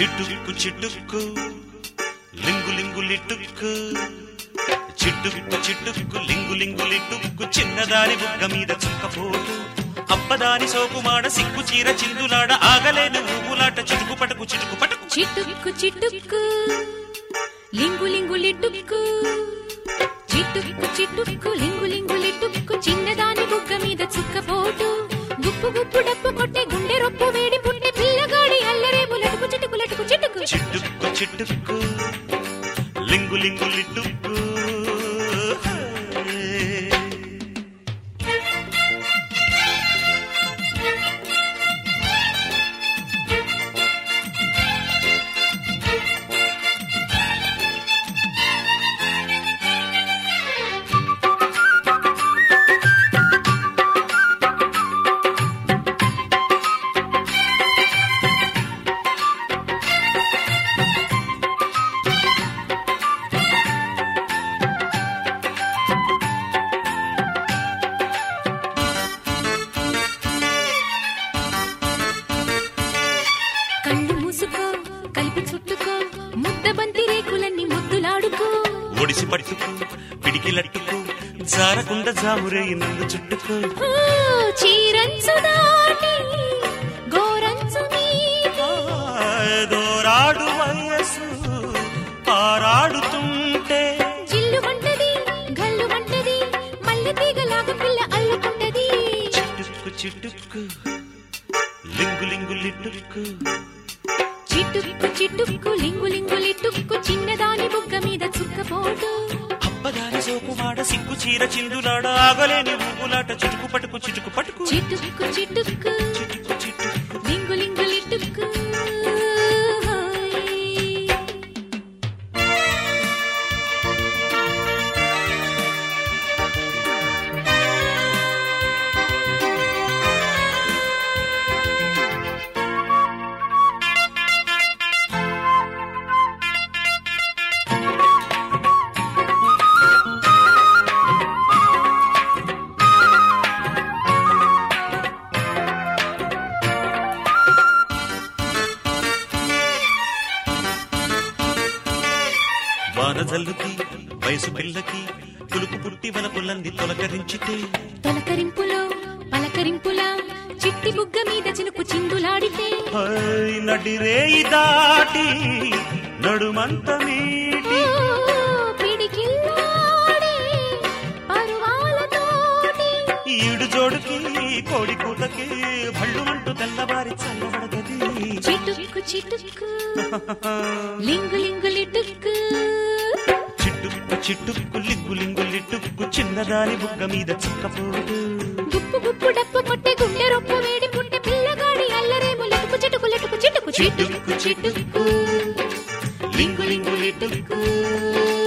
చిట్టుక్కు చిట్టుక్కు లింగు లింగు లిట్టుక్కు చిట్టుక్కు చిట్టుక్కు లింగు లింగు లిట్టుక్కు చిన్నదాని బుగ్గ మీద చుక్కపోటు అప్పదాని సోకుమాడ సిగ్గు చీర చిందులాడ ఆగలేని ఊపులాట చిటుకు పటుకు చిటుకు పటుకు చిటుక్కు చిటుక్కు లింగు లింగు లిటుక్కు చిటుక్కు చిటుక్కు లింగు లింగు లిటుక్కు చిన్నదాని బుగ్గ మీద చుక్కపోటు గుప్పు గుప్పు డప్పు కొట్టే గుండె రొప్పు వేడి పుట్టే పిల్లగాడి అల్లరేపు లటుకు చిటుకు లటుకు చిటుకు చిట్టుక్కు చిట్టుక్కు లింగు లింగు లిట్టుక్కు కళ్ళు మూసుకో కలిపి చుట్టుకో ముద్ద బంతి రేకులన్నీ ముద్దులాడుకో ఒడిసి పట్టుకు పిడికిలట్టుకు జారకుండా జామురేయి నన్ను చుట్టుకో ఓ, చీరంచు దాటి గోరంచు నీటి దోరాడు వయసు పారాడుతుంటే జిల్లు మంటది గల్లు మంటది మల్లె తీగలాగా పిల్ల అల్లుకుంటది చిట్టుక్కు చిట్టుక్కు లింగు లింగు లిట్టుక్కు చిటుక్కు చిటుక్కు లింగు లింగు లిటుక్కు చిన్నదాని బుగ్గ మీద చుక్కపోటు అప్పదాని సోకుమాడ సిగ్గు చీర చిందులాడ ఆగలేని ఊపులాట చిటుకు పటుకు చిటుకు పటుకు చిటుక్కు చిటుక్కు చిటుకు చిటుక్కు లింగు లింగు లిటుక్కు వాన జల్లుకి వయసు పిల్లకి పులుకు పుట్టి వలపులంది తొలకరించితే తొలకరింపులో పలకరింపులా చిట్టి బుగ్గ మీద చినుకు చిందులాడితే హై నడిరేయి దాటి నడుమంత మీటి ఓ, పిడికిల్లాడే పరువాలతోటి ఈడు జోడుకి కోడి కూతకి భళ్ళుమంటూ తెల్లవారి చల్లబడగది చిటుక్కు చిటుక్కు లింగు లింగు లిటుక్కు చిట్టుక్కు చిట్టుక్కు లింగు లింగు లిట్టుక్కు చిన్నదాని బుగ్గ మీద చిక్కపోడు గుప్పు గుప్పు డప్పు కొట్టే గుండె రొప్పు వేడి పుట్టే పిల్లగాడి అల్లరేము లటుకు చిటుకు లటుకు చిటుకు చిటుక్కు చిటుక్కు లింగు లింగు లిట్టుక్కు